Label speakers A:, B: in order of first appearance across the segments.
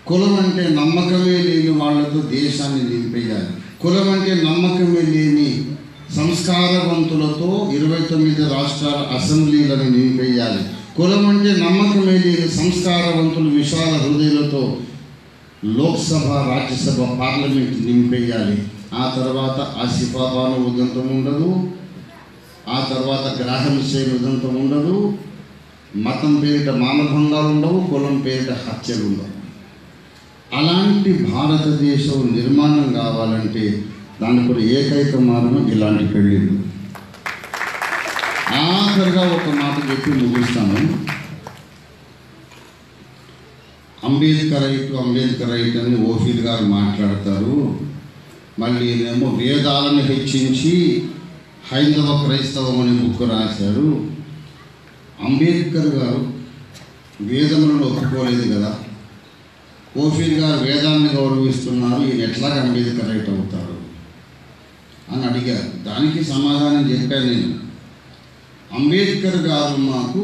A: కులం అంటే నమ్మకమే లేని వాళ్ళతో దేశాన్ని నింపేయాలి కులం అంటే నమ్మకమే లేని సంస్కారవంతులతో ఇరవై తొమ్మిది రాష్ట్రాల అసెంబ్లీలను నింపేయాలి కులం అంటే నమ్మకమే లేని సంస్కారవంతులు విశాల హృదయాలతో లోక్సభ రాజ్యసభ పార్లమెంట్ నింపేయాలి ఆ తర్వాత ఆసిఫాబాను ఉదంతం ఉండదు ఆ తర్వాత గ్రాహం సేన్ ఉదంతం ఉండదు మతం పేరిట మానభంగాలు ఉండవు కులం పేరిట హత్యలు ఉండవు అలాంటి భారతదేశం నిర్మాణం కావాలంటే దానికి కూడా ఏకైక మార్గం ఇలాంటి పెళ్ళిళ్ళు ఆఖరిగా ఒక మాట చెప్పి ముగిస్తాను అంబేద్కర్ రైట్ అంబేద్కర్ రైట్ అని ఓఫీల్ గారు మాట్లాడతారు మళ్ళీ ఏమో వేదాలను హెచ్చించి హైందవ క్రైస్తవం అనే బుక్ రాశారు అంబేద్కర్ గారు వేదములను ఒప్పుకోలేదు కదా ఓఫీల్ గారు వేదాన్ని గౌరవిస్తున్నారు ఈయన ఎట్లా అంబేద్కర్ రైట్ అవుతారు అని అడిగారు దానికి సమాధానం చెప్పాను నేను అంబేద్కర్ గారు మాకు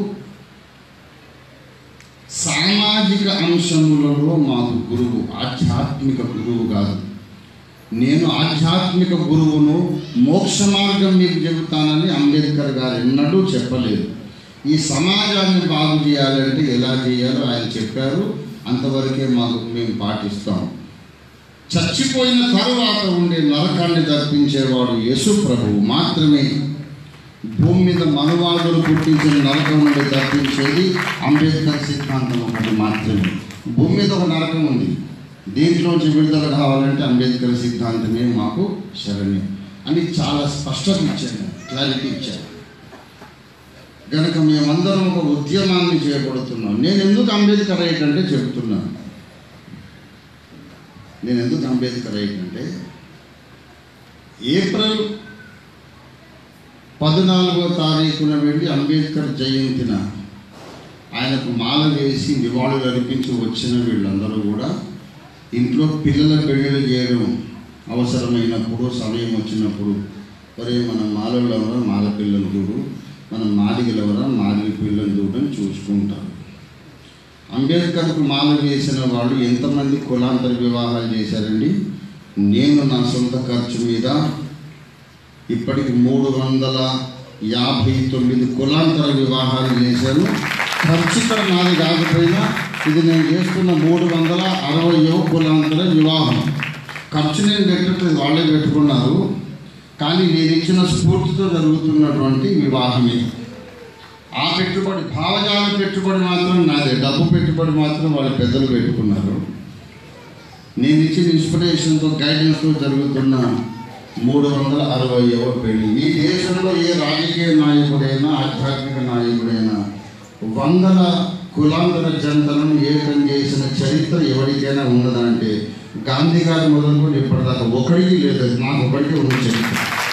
A: సామాజిక అంశములలో మాకు గురువు ఆధ్యాత్మిక గురువు కాదు నేను ఆధ్యాత్మిక గురువును మోక్ష మార్గం మీకు చెబుతానని అంబేద్కర్ గారు ఎన్నడూ చెప్పలేదు ఈ సమాజాన్ని బాగు చేయాలంటే ఎలా చేయాలో ఆయన చెప్పారు అంతవరకే మాకు మేము పాటిస్తాం చచ్చిపోయిన తరువాత ఉండే నరకాన్ని తప్పించేవాడు యేసు ప్రభువు మాత్రమే భూమి మీద మనువాదులు పుట్టించిన నరకం నుండి తప్పించేది అంబేద్కర్ సిద్ధాంతం ఒకటి మాత్రమే భూమి మీద ఒక నరకం ఉంది దీంట్లోంచి విడుదల కావాలంటే అంబేద్కర్ సిద్ధాంతమే మాకు శరణ్యం అని చాలా స్పష్టత ఇచ్చాను క్లారిటీ ఇచ్చాను కనుక మేమందరం ఒక ఉద్యమాన్ని చేపడుతున్నాం నేను ఎందుకు అంబేద్కర్ రైట్ అంటే చెబుతున్నాను నేను ఎందుకు అంబేద్కర్ రైట్ అంటే ఏప్రిల్ పద్నాలుగో తారీఖున వెళ్ళి అంబేద్కర్ జయంతిన ఆయనకు మాల వేసి నివాళులు అర్పించి వచ్చిన వీళ్ళందరూ కూడా ఇంట్లో పిల్లల పెళ్ళిళ్ళు చేయడం అవసరమైనప్పుడు సమయం వచ్చినప్పుడు ఒరే మన మాలలు ఎవరా మాల పిల్లలు చూడు మన మాదిగలు ఎవరా మాదిగ పిల్లలు చూడని చూసుకుంటారు అంబేద్కర్కు మాల వేసిన వాళ్ళు ఎంతమంది కులాంతర వివాహాలు చేశారండి నేను నా సొంత ఖర్చు మీద ఇప్పటికి మూడు వందల యాభై తొమ్మిది కులాంతర వివాహాలు చేశాను ఖర్చు ఇక్కడ నాది కాకపోయినా ఇది నేను చేస్తున్న మూడు వందల అరవయో కులాంతర వివాహం ఖర్చు నేను పెట్టట్లేదు వాళ్ళే పెట్టుకున్నారు కానీ నేను ఇచ్చిన స్ఫూర్తితో జరుగుతున్నటువంటి వివాహమే ఆ పెట్టుబడి భావజాల పెట్టుబడి మాత్రం నాదే డబ్బు పెట్టుబడి మాత్రం వాళ్ళ పెద్దలు పెట్టుకున్నారు నేను ఇచ్చిన ఇన్స్పిరేషన్తో గైడెన్స్తో జరుగుతున్న మూడు వందల అరవైవ పెళ్లి ఈ దేశంలో ఏ రాజకీయ నాయకుడైనా ఆధ్యాత్మిక నాయకుడైనా వందల కులాంతర జంటలను ఏకం చేసిన చరిత్ర ఎవరికైనా ఉన్నదంటే గాంధీ గారి మొదలుకొని ఇప్పటిదాకా ఒకడికి లేదు నాకు ఒకటికి ఉన్న చరిత్ర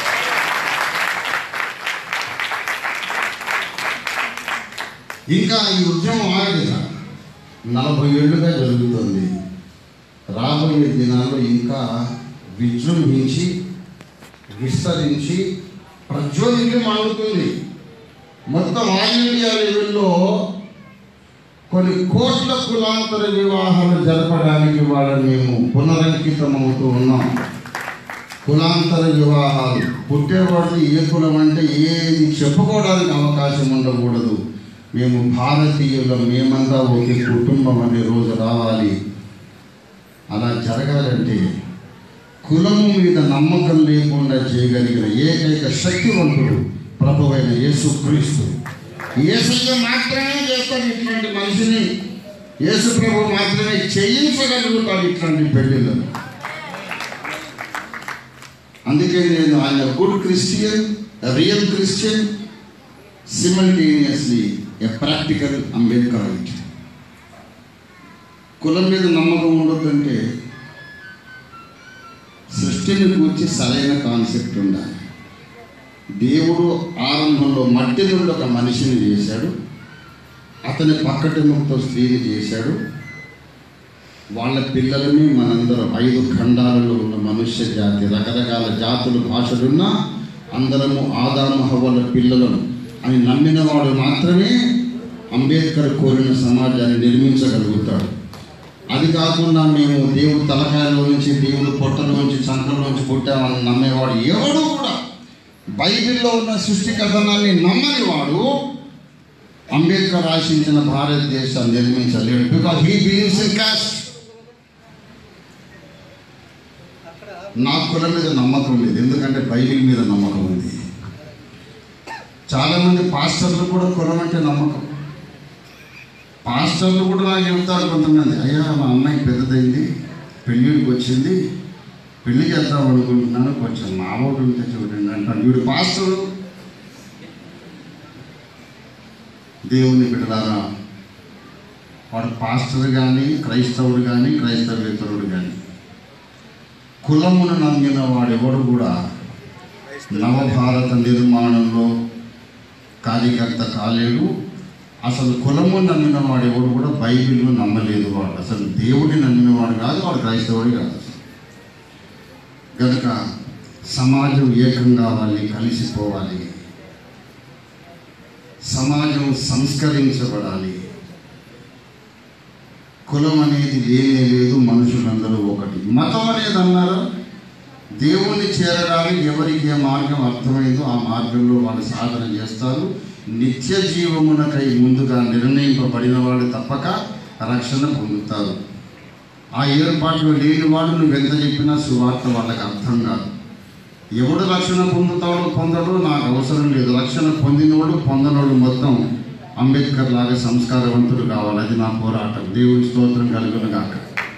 A: ఇంకా ఈ ఉద్యమం ఆగదు నలభై ఏళ్ళుగా జరుగుతుంది రాబోయే దినాల్లో ఇంకా విజృంభించి విస్తరించి ప్రజ్వలించి మారుతుంది మొత్తం ఆల్ ఇండియా లెవెల్లో కొన్ని కోట్ల కులాంతర వివాహాలు జరపడానికి వాళ్ళని మేము పునరంకితం అవుతూ ఉన్నాం కులాంతర వివాహాలు పుట్టేవాడు ఏ కులం అంటే ఏది చెప్పుకోవడానికి అవకాశం ఉండకూడదు మేము భారతీయులం మేమంతా ఒకే కుటుంబం అనే రోజు రావాలి అలా జరగాలంటే కులము మీద నమ్మకం లేకుండా చేయగలిగిన ఏకైక శక్తివంతుడు ప్రభువైన యేసుక్రీస్తు యేసయ్య మాత్రమే చేస్తాడు ఇట్లాంటి మనిషిని యేసు ప్రభు మాత్రమే చేయించగలుగుతాడు ఇట్లాంటి పెళ్ళిళ్ళను అందుకే నేను ఆయన good Christian real Christian simultaneously a practical Ambedkarite కులం మీద నమ్మకం ఉండొద్దంటే సృష్టిని గురించి సరైన కాన్సెప్ట్ ఉండాలి దేవుడు ఆరంభంలో మట్టి నుండి ఒక మనిషిని చేశాడు అతని పక్కటెముకతో స్త్రీని చేశాడు వాళ్ళ పిల్లలని మనందరం ఐదు ఖండాలలో ఉన్న మనుష్య జాతి రకరకాల జాతులు భాషలున్నా అందరము ఆదాము హవ్వల పిల్లలను అని నమ్మినవాడు మాత్రమే అంబేద్కర్ కోరిన సమాజాన్ని నిర్మించగలుగుతాడు అది కాకుండా మేము దేవుడు తలకాయలో నుంచి దేవుడు పొట్టలో నుంచి చంకలో నుంచి పుట్టామని నమ్మేవాడు ఎవడు కూడా బైబిల్లో ఉన్న సృష్టి కథనాన్ని నమ్మని వాడు అంబేద్కర్ ఆశించిన భారతదేశాన్ని నిర్మించలేడు because he believes in caste నా కులం మీద నమ్మకం లేదు ఎందుకంటే బైబిల్ మీద నమ్మకం ఉంది చాలామంది పాస్టర్లు కూడా కులం అంటే నమ్మకం పాస్టర్లు కూడా నాకు చెబుతారు కొంతమంది అయ్యా మా అమ్మాయి పెద్దదైంది పెళ్ళిడికి వచ్చింది పెళ్ళికి వెళ్తాం అనుకుంటున్నాను కొంచెం మా ఓటు ఉంటే చూడండి అంటాడు వీడు పాస్టరు దేవుని బిడ్డలారా వాడు పాస్టర్ కానీ క్రైస్తవుడు కానీ క్రైస్తవేతరుడు కానీ కులమును నమ్మిన వాడెవడు కూడా నవభారత నిర్మాణంలో కార్యకర్త కాలేడు అసలు కులము నమ్మిన వాడు ఎవడు కూడా బైబిల్ను నమ్మలేదు వాడు అసలు దేవుడిని నమ్మిన వాడు కాదు వాడు క్రైస్తవుడు కాదు కనుక సమాజం ఏకం కావాలి కలిసిపోవాలి సమాజం సంస్కరించబడాలి కులం అనేది లేనే లేదు మనుషులందరూ ఒకటి మతం అనేది అన్నారు దేవుణ్ణి చేరడానికి ఎవరికి ఏ మార్గం అర్థమైందో ఆ మార్గంలో వాళ్ళు సాధన చేస్తారు నిత్య జీవమునకై ముందుగా నిర్ణయింపబడిన వాడు తప్పక రక్షణ పొందుతారు ఆ ఏర్పాట్లు లేని వాడు నువ్వు ఎంత చెప్పినా సువార్త వాళ్ళకి అర్థం కాదు ఎవడు రక్షణ పొందుతాడో పొందడో నాకు అవసరం లేదు రక్షణ పొందినోడు పొందనోడు మొత్తం అంబేద్కర్ లాగా సంస్కారవంతుడు కావాలి అది నా పోరాటం దేవుని స్తోత్రం కలుగును గాక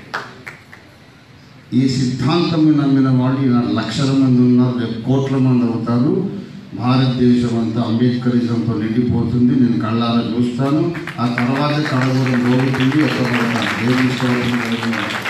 A: ఈ సిద్ధాంతం నమ్మిన వాళ్ళు ఈనాడు లక్షల మంది ఉన్నారు రేపు కోట్ల మంది అవుతారు భారతదేశం అంతా అంబేద్కరిజంతో నిండిపోతుంది నేను కళ్ళారా చూస్తాను ఆ తర్వాత కడగూరం రోగుతుంది ఎక్కబడతాను దేవుని స్తోత్రం కలుగును గాక